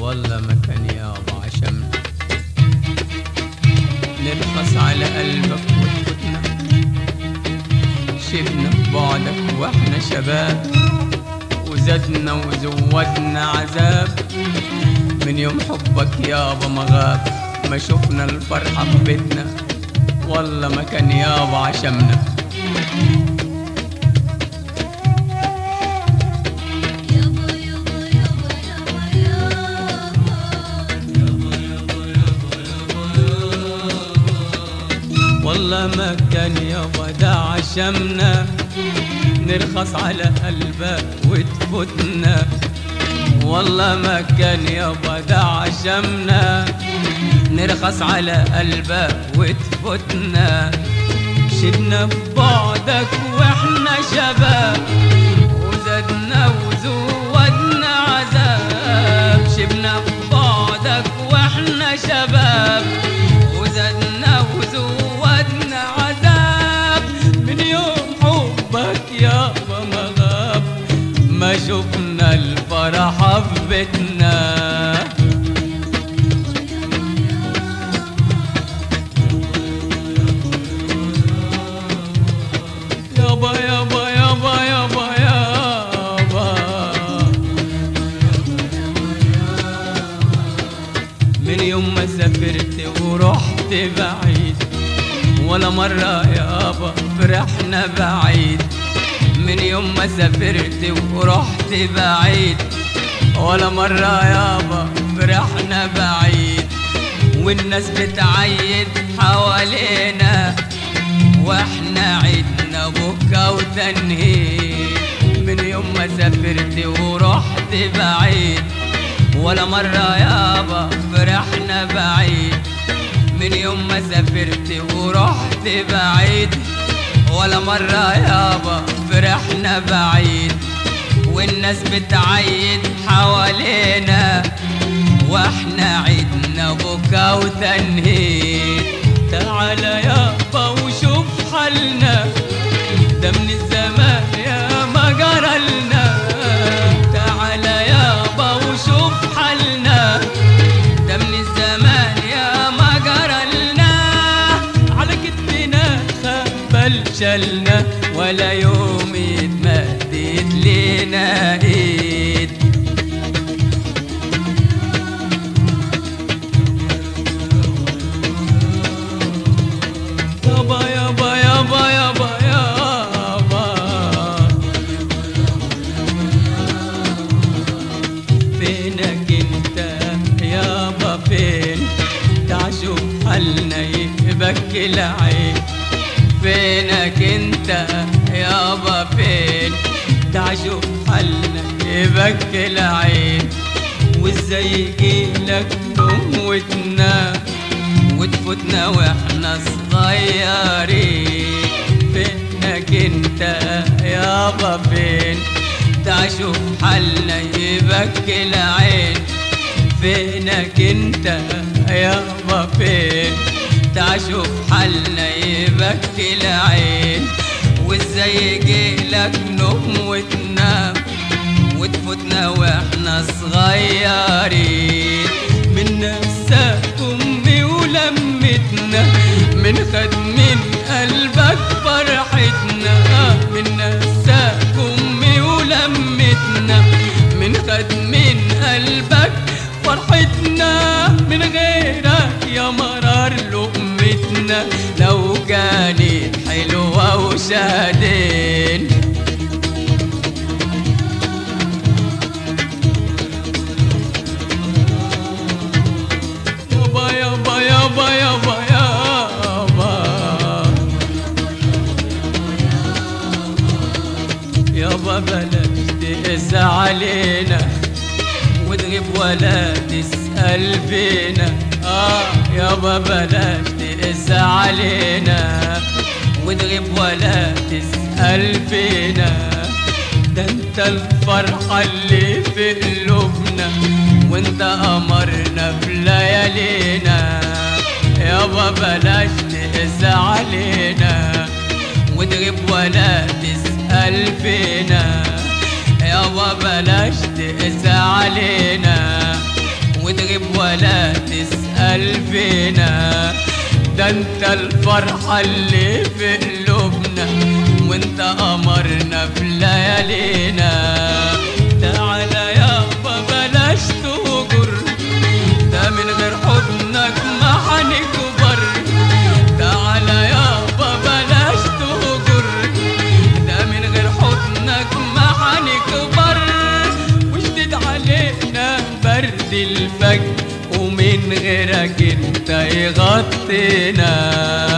والله ما كان يابا عشمنا نرخص على قلبك وتفوتنا شبنا ببعدك واحنا شباب وزدنا وزودنا عذاب من يوم حبك يابا ما غاب ما شفنا الفرحة في بيتنا والله ما كان يابا عشمنا يابا يابا يابا يابا والله ما كان يابا ده عشمنا نرخص على قلبك وتفوتنا والله ما كان يابا ده عشمنا نرخص على قلبك وتفوتنا شبنا في بعدك واحنا شباب وزدنا وزودنا عذاب شبنا في بعدك واحنا شباب وزدنا وزودنا عذاب من يوم حبك يابا ما غاب ما شفنا الفرحة في بيتنا يابا يابا يابا يابا يابا من يوم ما سافرت ورحت بعيد ولا مرة يابا فرحنا بعيد من يوم ما سافرت ورحت بعيد ولا مرة يابا فرحنا بعيد والناس بتعيد حوالينا واحنا عيدنا بكا وتنهيد من يوم ما سافرت ورحت بعيد ولا مرة يابا فرحنا بعيد من يوم ما سافرت ورحت بعيد ولا مرة يابا فرحنا بعيد والناس بتعيد حوالينا واحنا عيدنا بكا وتنهيد تعال يابا وشوف حالنا ده من الزمان يا ما جرالنا تعال يابا وشوف حالنا ده من الزمان يا ما جرالنا على كتفنا خبل شلنا ولا يوم اتمدت لنا ايد يابا يابا يابا يابا يابا فينك انت يابا فين تعشوف حالنا يبكي العين فينك انت يابا فين تعشوف حالنا يبكي العين وازاي يجيلك نوم وتنام وتفوتنا واحنا صغيرين فينك انت يابا فين تعشوف حالنا يبكي العين فينك انت يابا فين تعشوف حالنا يبكي العين وازاي يجيلك نوم وتنام وتفوتنا واحنا صغيرين من نفسك امي ولمتنا من خد من قلبك فرحتنا من نفسك امي ولمتنا من خد من قلبك فرحتنا من غيرك يا مرار لقمتنا لو كانت حلوة وشادين يابا يابا يابا يابا يابا يابا بلاش تقسى علينا وتغيب ولا تسأل فينا آه يابا بلاش تقسى علينا وتغيب ولا تسأل فينا ده انت الفرحة اللي في قلوبنا وانت قمرنا في ليالينا يابا بلاش تقسى علينا وتغيب ولا تسأل فينا يابا بلاش تقسى علينا وتغيب ولا تسأل فينا ده انت الفرحة اللي في قلوبنا وانت قمرنا في ليالينا تعالى يابا بلاش تهجر ده من غير حضنك ما هنكبر تعالى يابا بلاش تهجر ده من غير حضنك ما هنكبر واشتد علينا برد الفجر ومن غيرك انت يغطينا